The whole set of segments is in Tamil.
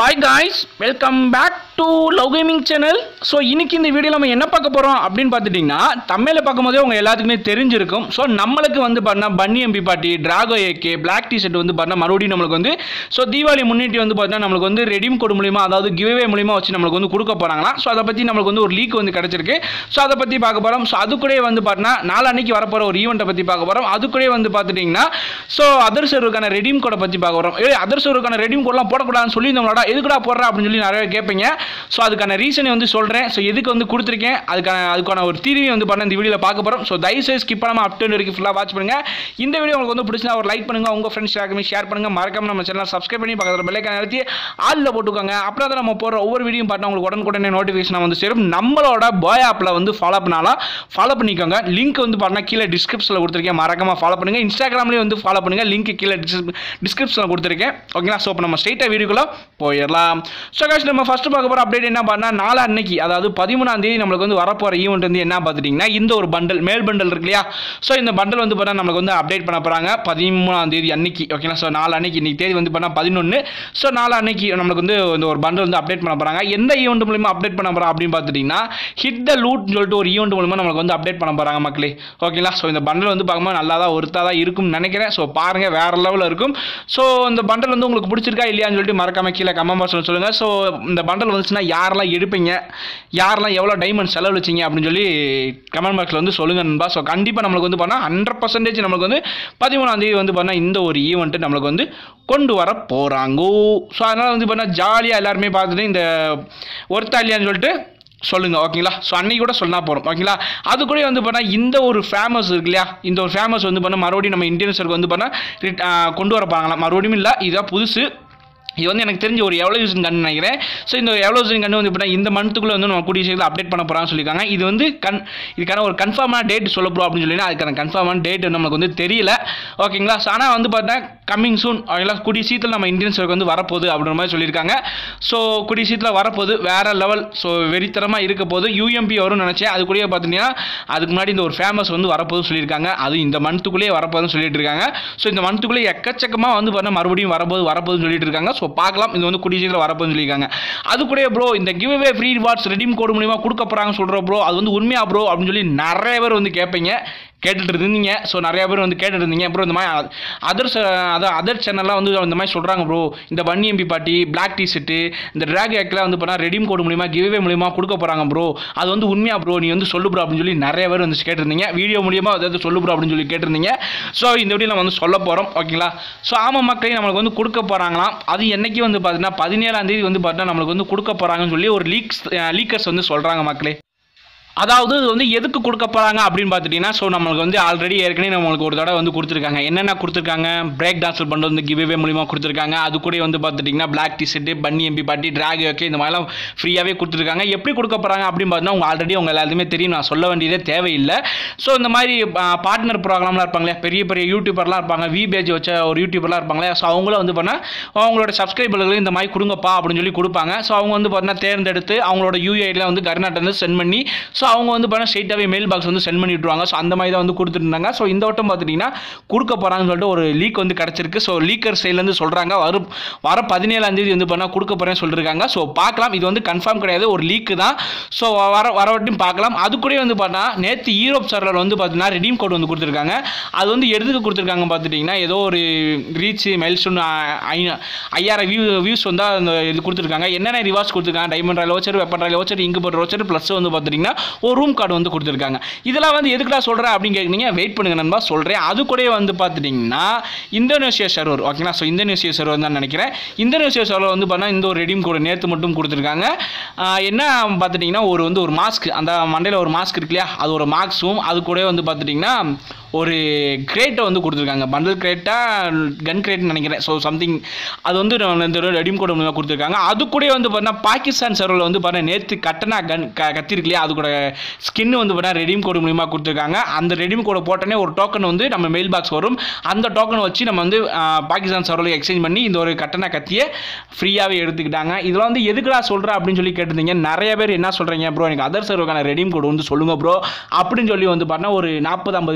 hi guys welcome back to love gaming channel so இன்னைக்கு இந்த வீடியோவில் நம்ம என்ன பார்க்க போகிறோம் அப்படின்னு பார்த்துட்டிங்கன்னா தமிழில் பார்க்கும்போதே உங்கள் எல்லாத்துக்குமே தெரிஞ்சிருக்கும் ஸோ நம்மளுக்கு வந்து பார்த்தா bunny MP party Draco AK black T shirt வந்து பார்த்தா மறுபடியும் நம்மளுக்கு வந்து ஸோ தீபாவளி முன்னிட்டு வந்து பார்த்தா நம்மளுக்கு வந்து ரெடீம் கோட் மூலிமா அதாவது கிவ்வே மூலிமா வச்சு நம்மளுக்கு வந்து கொடுக்க போகிறாங்களா ஸோ அதை பற்றி நம்மளுக்கு வந்து ஒரு லீக் வந்து கிடச்சிருக்கு ஸோ அதை பற்றி பார்க்க போகிறோம் ஸோ அது கூட வந்து பார்த்தீங்கன்னா நாளான்னைக்கு வரப்போகிற ஒரு ஈவெண்ட்டை பற்றி பார்க்க போகிறோம் அது கூட வந்து பார்த்துட்டிங்கன்னா ஸோ அதர் சர்வருக்கான ரெடீம் கோடை பற்றி பார்க்க போகிறோம் ஏ அதர் சர்வருக்கான ரெடீம் கோட்லாம் போடக்கூடாதுன்னு சொல்லி நம்மளோட எதுக்குடா போடுற அப்படின்னு சொல்லி நிறைய கேட்பீங்க ஸோ அதுக்கான ரீசனை வந்து சொல்கிறேன் ஸோ எதுக்கு வந்து கொடுத்துருக்கேன் அதுக்கான அதுக்கான ஒரு தீர்வையும் வந்து பண்ண இந்த வீடியோவில் பார்க்க போகிறோம் ஸோ தயவுசெய்து ஸ்கிப் பண்ணாமல் அப் டு வரைக்கும் ஃபுல்லாக வாட்ச் பண்ணுங்கள் இந்த வீடியோ உங்களுக்கு வந்து பிடிச்சா ஒரு லைக் பண்ணுங்கள் உங்கள் ஃப்ரெண்ட்ஸ் எல்லாருக்குமே ஷேர் பண்ணுங்கள் மறக்காம நம்ம சேனல் சப்ஸ்கிரைப் பண்ணி பக்கத்தில் பெல்லைக்கான அழுத்தி ஆளில் போட்டுக்கோங்க அப்புறம் தான் நம்ம போகிற ஒவ்வொரு வீடியோ பார்த்தா உங்களுக்கு உடனுக்குடனே நோட்டிஃபிகேஷன் வந்து சேரும் நம்மளோட பாய் ஆப்பில் வந்து ஃபாலோ பண்ணாலும் ஃபாலோ பண்ணிக்கோங்க லிங்க் வந்து பார்த்தா கீழே டிஸ்கிரிப்ஷனில் கொடுத்துருக்கேன் மறக்காம ஃபாலோ பண்ணுங்கள் இன்ஸ்டாகிராம்லேயும் வந்து ஃபாலோ பண்ணுங்கள் லிங்க் கீழே டிஸ்கிரிப்ஷனில் கொடுத்துருக்கேன் ஓகேங்களா ஸோ இப்போ நம்ம ஸ்ட்ரெயிட்டாக வீடியோக்குள்ளே போயிடலாம் ஸோ காஷ் நம்ம ஃபஸ்ட்டு பார்க்க போகிற அப்டேட் என்ன பண்ணால் நாலு அன்னைக்கு அதாவது பதிமூணாம் தேதி நம்மளுக்கு வந்து வரப்போகிற ஈவெண்ட் வந்து என்ன பார்த்துட்டிங்கன்னா இந்த ஒரு பண்டல் மேல் பண்டல் இருக்கு இல்லையா ஸோ இந்த பண்டல் வந்து பார்த்தா நம்மளுக்கு வந்து அப்டேட் பண்ண போகிறாங்க பதிமூணாம் தேதி அன்னைக்கு ஓகேங்களா ஸோ நாலு அன்னைக்கு இன்னைக்கு தேதி வந்து பண்ணால் பதினொன்று ஸோ நாலு அன்னைக்கு நம்மளுக்கு வந்து இந்த ஒரு பண்டல் வந்து அப்டேட் பண்ண போகிறாங்க எந்த ஈவெண்ட் மூலிமா அப்டேட் பண்ண போகிறோம் அப்படின்னு பார்த்துட்டிங்கன்னா ஹிட் த லூட்னு சொல்லிட்டு ஒரு ஈவெண்ட் மூலிமா நம்மளுக்கு வந்து அப்டேட் பண்ண போகிறாங்க மக்களே ஓகேங்களா ஸோ இந்த பண்டல் வந்து பார்க்கும்போது நல்லா தான் ஒருத்தா தான் இருக்கும்னு நினைக்கிறேன் ஸோ பாருங்கள் வேறு லெவலில் இருக்கும் ஸோ இந்த பண்டல் வந்து உங்களுக்கு பிடிச்சிருக்கா இல்லையான்னு சொல்லிட்டு மறக்காம கீழே கமெண்ட் பாக்ஸில் சொல்லுங்கள் ஸோ இந்த பண்டல் வந்துச்சுன்னா யாரெல்லாம் எடுப்பீங்க யாரெல்லாம் எவ்வளோ டைமண்ட் செலவழிச்சிங்க அப்படின்னு சொல்லி கமெண்ட் பாக்ஸில் வந்து சொல்லுங்க நண்பா ஸோ கண்டிப்பாக நம்மளுக்கு வந்து பண்ணால் ஹண்ட்ரட் பர்சன்டேஜ் நம்மளுக்கு வந்து பதிமூணாம் தேதி வந்து பண்ணால் இந்த ஒரு ஈவெண்ட்டு நம்மளுக்கு வந்து கொண்டு வர போகிறாங்கோ ஸோ அதனால் வந்து பண்ணால் ஜாலியாக எல்லாருமே பார்த்துட்டு இந்த ஒருத்தா இல்லையான்னு சொல்லிட்டு சொல்லுங்கள் ஓகேங்களா ஸோ அன்னைக்கு கூட சொன்னா போகிறோம் ஓகேங்களா அது கூட வந்து பண்ணால் இந்த ஒரு ஃபேமஸ் இருக்கு இல்லையா இந்த ஒரு ஃபேமஸ் வந்து பண்ணால் மறுபடியும் நம்ம இந்தியன்ஸருக்கு வந்து பண்ணால் கொண்டு வர போகிறாங்களா மறுபடியும் இல்லை இதுதான் புதுசு இது வந்து எனக்கு தெரிஞ்ச ஒரு எவ்வளோ யூஸிங் கன் நினைக்கிறேன் ஸோ இந்த எவ்வளோ யூஸிங் கன் வந்து இப்போ இந்த மந்த்துக்குள்ளே வந்து நம்ம கூடிய சீக்கிரம் அப்டேட் பண்ண போகிறான்னு சொல்லியிருக்காங்க இது வந்து கன் இதுக்கான ஒரு கன்ஃபார்மான டேட் சொல்ல போகிறோம் அப்படின்னு சொல்லி அதுக்கான கன்ஃபார்மான டேட் நம்மளுக்கு வந்து தெரியல ஓகேங்களா ஸோ ஆனால் வந்து பார்த்தா கம்மிங் சூன் ஓகேங்களா கூடிய சீக்கிரத்தில் நம்ம இந்தியன் சர்க்கு வந்து வரப்போகுது அப்படின்ற மாதிரி சொல்லியிருக்காங்க ஸோ கூடிய சீக்கிரத்தில் வரப்போகுது வேறு லெவல் ஸோ வெறித்தரமாக இருக்க போது யூஎம்பி வரும்னு நினச்சேன் அது கூடயே பார்த்தீங்கன்னா அதுக்கு முன்னாடி இந்த ஒரு ஃபேமஸ் வந்து வரப்போகுதுன்னு சொல்லியிருக்காங்க அது இந்த மந்த்துக்குள்ளேயே வரப்போகுதுன்னு சொல்லிட்டு இருக்காங்க ஸோ இந்த மந்த்துக்குள்ளே எக்கச்சக்கமாக வந்து பார்த்தா மறுபடியும் வரப்போது வரப்போகுதுன்னு சொல்லிட்டு இருக்காங்க ஸோ பார்க்கலாம் இது வந்து கூடிய சீக்கிரம் வரப்போகுதுன்னு சொல்லியிருக்காங்க அது கூட ப்ரோ இந்த give away free rewards redeem code மூலிமா கொடுக்க போகிறாங்கன்னு சொல்கிற ப்ரோ அது வந்து உண்மையா ப்ரோ அப்படின்னு சொல்லி நிறைய பேர் வந்து கேட்பீங்க கேட்டுட்டு இருந்தீங்க ஸோ நிறைய பேர் வந்து கேட்டுட்டு இருந்தீங்க அப்புறம் இந்த மாதிரி அதர் அதான் அதர் சேனல்லாம் வந்து இந்த மாதிரி சொல்கிறாங்க ப்ரோ இந்த bunny MP party black T shirt இந்த ட்ராக் ஏக்கெலாம் வந்து பண்ணால் ரெடீம் கோடு மூலிமா கிவ்வே மூலிமா கொடுக்க போகிறாங்க ப்ரோ அது வந்து உண்மையா ப்ரோ நீ வந்து சொல்லு ப்ரோ அப்படின்னு சொல்லி நிறைய பேர் வந்து கேட்டிருந்தீங்க வீடியோ மூலியமாக அதாவது சொல்லு ப்ரோ அப்படின்னு சொல்லி கேட்டிருந்தீங்க ஸோ இந்த வீடியோ நம்ம வந்து சொல்ல போகிறோம் ஓகேங்களா ஸோ ஆமாம் மக்களே நம்மளுக்கு வந்து கொடுக்க போகிறாங்களாம் அது என்னைக்கு வந்து பார்த்தீங்கன்னா பதினேழாம் தேதி வந்து பார்த்தீங்கன்னா நம்மளுக்கு வந்து கொடுக்க போகிறாங்கன்னு சொல்லி ஒரு லீக்ஸ் லீக்கர்ஸ் வந்து சொல்கிறாங்க மக்களே அதாவது இது வந்து எதுக்கு கொடுக்க போகிறாங்க அப்படின்னு பார்த்துட்டிங்கன்னா ஸோ நம்மளுக்கு வந்து ஆல்ரெடி ஏற்கனவே நம்மளுக்கு ஒரு தடவை வந்து கொடுத்துருக்காங்க என்னென்ன கொடுத்துருக்காங்க பிரேக் டான்ஸர் பண்ணுறது வந்து கிவ்வே மூலிமா கொடுத்துருக்காங்க அது கூட வந்து பார்த்துட்டிங்கன்னா black T shirt bunny MP party Draco okay இந்த மாதிரிலாம் ஃப்ரீயாகவே கொடுத்துருக்காங்க எப்படி கொடுக்க போகிறாங்க அப்படின்னு பார்த்தீங்கன்னா உங்கள் ஆல்ரெடி உங்கள் எல்லாத்துமே தெரியும் நான் சொல்ல வேண்டியதே தேவையில்லை ஸோ இந்த மாதிரி பார்ட்னர் ப்ரோக்ராம்லாம் இருப்பாங்களே பெரிய பெரிய யூடியூபர்லாம் இருப்பாங்க வி பேஜ் வச்ச ஒரு யூடியூபர்லாம் இருப்பாங்களே ஸோ அவங்களும் வந்து பண்ணால் அவங்களோட சப்ஸ்கிரைபர்களுக்கு இந்த மாதிரி கொடுங்கப்பா அப்படின்னு சொல்லி கொடுப்பாங்க ஸோ அவங்க வந்து பார்த்தீங்கன்னா தேர்ந்தெடுத்து அவங்களோட யூஐடியில் வந்து கர்நாட்டில் சென்ட் பண்ணி ஸோ அவங்க வந்து பார்த்தா ஸ்ட்ரெயிட்டாகவே மெயில் பாக்ஸ் வந்து சென்ட் பண்ணி விட்ருவாங்க ஸோ அந்த மாதிரி தான் வந்து கொடுத்துருந்தாங்க ஸோ இந்த வட்டம் பார்த்துட்டிங்கன்னா கொடுக்க போகிறாங்கன்னு சொல்லிட்டு ஒரு லீக் வந்து கிடச்சிருக்கு ஸோ லீக்கர் சைட்லேருந்து சொல்கிறாங்க வரும் வர பதினேழாம் தேதி வந்து பண்ணால் கொடுக்க போகிறேன்னு சொல்லியிருக்காங்க ஸோ பார்க்கலாம் இது வந்து கன்ஃபார்ம் கிடையாது ஒரு லீக்கு தான் ஸோ வர வர வட்டும் பார்க்கலாம் அது கூட வந்து பார்த்தா நேற்று யூரோப் சர்வர் வந்து பார்த்தீங்கன்னா ரெடீம் கோட் வந்து கொடுத்துருக்காங்க அது வந்து எதுக்கு கொடுத்துருக்காங்க பார்த்துட்டிங்கன்னா ஏதோ ஒரு ரீச் மைல்ஸ்டோன் ஐயாயிரம் வியூ வியூஸ் வந்து அந்த இது கொடுத்துருக்காங்க என்னென்ன ரிவார்ட்ஸ் கொடுத்துருக்காங்க diamond royal voucher weapon royal voucher இங்கு போடுற வச்சர் ப்ளஸ் வந்து பார்த்துட்டிங்கன்னா ஒரு ரூம் கார்டு வந்து கொடுத்துருக்காங்க இதெல்லாம் வந்து எதுக்குடா சொல்கிறேன் அப்படின்னு கேட்குறீங்க வெயிட் பண்ணுங்க நண்பா சொல்கிறேன் அது கூட வந்து பார்த்துட்டிங்கன்னா இந்தோனேஷியா சர்வர் ஓகேங்களா ஸோ இந்தோனேஷியா சர்வர் தான் நினைக்கிறேன் இந்தோனேஷியா சர்வர் வந்து பார்த்தா இந்த ஒரு ரெடீம் கோடு நேற்று மட்டும் கொடுத்துருக்காங்க ஆஹ் என்ன பார்த்துட்டிங்கன்னா ஒரு வந்து ஒரு மாஸ்க் அந்த மண்டையில் ஒரு மாஸ்க் இருக்கு இல்லையா அது ஒரு மாஸ்க்கும் அது கூட வந்து பார்த்துட்டிங்கன்னா ஒரு கிரேட்டை வந்து கொடுத்துருக்காங்க பண்டல் கிரேட்டாக கன் கிரேட்னு நினைக்கிறேன் ஸோ சம்திங் அது வந்து நம்ம இந்த ரெடீம் கோடு மூலமாக கொடுத்துருக்காங்க அது கூட வந்து பார்த்தீங்கன்னா பாகிஸ்தான் சர்வரில் வந்து பார்த்தீங்கன்னா நேற்று கட்டனா கன் க கத்தி இருக்கு இல்லையா அது கூட ஸ்கின் வந்து பார்த்தீங்கன்னா ரெடீம் கோடு மூலியமாக கொடுத்துருக்காங்க அந்த ரெடீம் கோடை போட்டோன்னே ஒரு டோக்கன் வந்து நம்ம மெயில் பாக்ஸ் வரும் அந்த டோக்கன் வச்சு நம்ம வந்து ஆஹ், பாகிஸ்தான் சர்வரில் எக்ஸ்சேஞ்ச் பண்ணி இந்த ஒரு கட்டண கத்தியை ஃப்ரீயாகவே எடுத்துக்கிட்டாங்க இதெல்லாம் வந்து எதுக்குடா சொல்கிற அப்படின்னு சொல்லி கேட்டிருந்தீங்க நிறைய பேர் என்ன சொல்கிறீங்க ப்ரோ எனக்கு அதர் சர்வருக்கான ரெடீம் கோடு வந்து சொல்லுங்கள் ப்ரோ அப்படின்னு சொல்லி வந்து பார்த்தா ஒரு நாற்பது ஐம்பது பேர் வந்து கேட்குறீங்க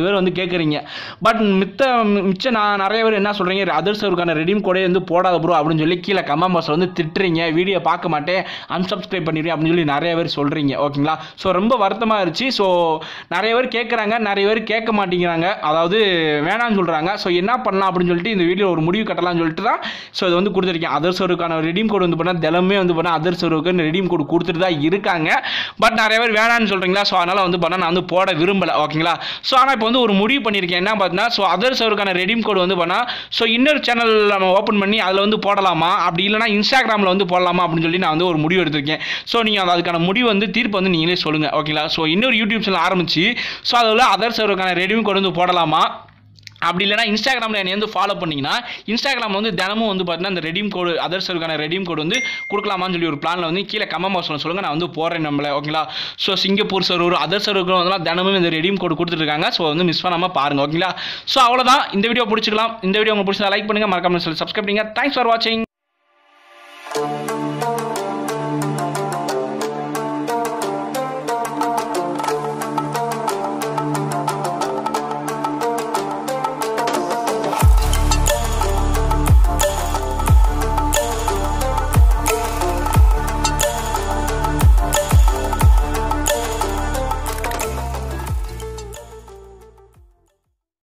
கேட்குறீங்க பட் மித்த மிச்சம் நான் நிறைய பேர் என்ன சொல்கிறீங்க அதர் சர்வருக்கான ரெடீம் கோடே வந்து போடாத ப்ரோ அப்படின்னு சொல்லி கீழே கமெண்ட் பாக்ஸில் வந்து திட்டுறீங்க வீடியோ பார்க்க மாட்டேன் அன்சப்ஸ்கிரைப் பண்ணிடுறேன் அப்படின்னு சொல்லி நிறைய பேர் சொல்கிறீங்க ஓகேங்களா ஸோ ரொம்ப வருத்தமாக இருந்துச்சு ஸோ நிறைய பேர் கேட்குறாங்க நிறைய பேர் கேட்க மாட்டேங்கிறாங்க அதாவது வேணாம்னு சொல்கிறாங்க ஸோ என்ன பண்ணலாம் அப்படின்னு சொல்லிட்டு இந்த வீடியோ ஒரு முடிவு கட்டலாம்னு சொல்லிட்டு தான் ஸோ இது வந்து கொடுத்துருக்கேன் அதர் சர்வருக்கான ரெடீம் கோடு வந்து பண்ணால் தினமே வந்து பண்ணால் அதர் சர்வருக்கு ரெடீம் கோடு கொடுத்துட்டு தான் இருக்காங்க பட் நிறைய பேர் வேணாம்னு சொல்கிறீங்களா ஸோ அதனால் வந்து பண்ணால் நான் வந்து போட விரும்பலை ஓகேங்களா ஸோ ஆனால் இப்போ வந்து ஒரு முடிவு பண்ணியிருக்கேன் என்ன பார்த்தீங்கன்னா ஸோ அதர் சர்வருக்கான ரெடீம் கோடு வந்து பண்ணால் ஸோ இன்னொரு சேனல் நம்ம ஓப்பன் பண்ணி அதில் வந்து போடலாமா அப்படி இல்லைனா இன்ஸ்டாகிராமில் வந்து போடலாமா அப்படின்னு சொல்லி நான் வந்து ஒரு முடிவு எடுத்திருக்கேன் ஸோ நீங்கள் அதுக்கான முடிவு வந்து தீர்ப்பு வந்து நீங்களே சொல்லுங்கள் ஓகேங்களா ஸோ இன்னொரு யூடியூப் சேனல் ஆரம்பிச்சு ஸோ அதில் அதர் சர்வருக்கான ரெடீம் கோடு வந்து போடலாமா அப்படி இல்லைனா இன்ஸ்டாகிராமில் என்னை வந்து ஃபாலோ பண்ணிங்கன்னா இன்ஸ்டாகிராமில் வந்து தினமும் வந்து பார்த்தீங்கன்னா அந்த ரெடீம் கோடு அதர்ஸருக்கான ரெடீம் கோடு வந்து கொடுக்கலாமான்னு சொல்லி ஒரு பிளானில் வந்து கீழே கமெண்ட் பாக்ஸில் சொல்லுங்கள் நான் வந்து போடுறேன் நம்மள ஓகேங்களா ஸோ சிங்கப்பூர் சர்வர் அதர் சர்வருக்கு வந்து தினமும் இந்த ரெடீம் கோடு கொடுத்துருக்காங்க ஸோ வந்து மிஸ் பண்ணாமல் பாருங்கள் ஓகேங்களா ஸோ அவ்வளோதான் இந்த வீடியோ பிடிச்சிக்கலாம் இந்த வீடியோ உங்களுக்கு பிடிச்சதா லைக் பண்ணுங்கள் மறக்காம சப்ஸ்கிரைப் பண்ணுங்கள் தேங்க்ஸ் ஃபார் வாட்சிங்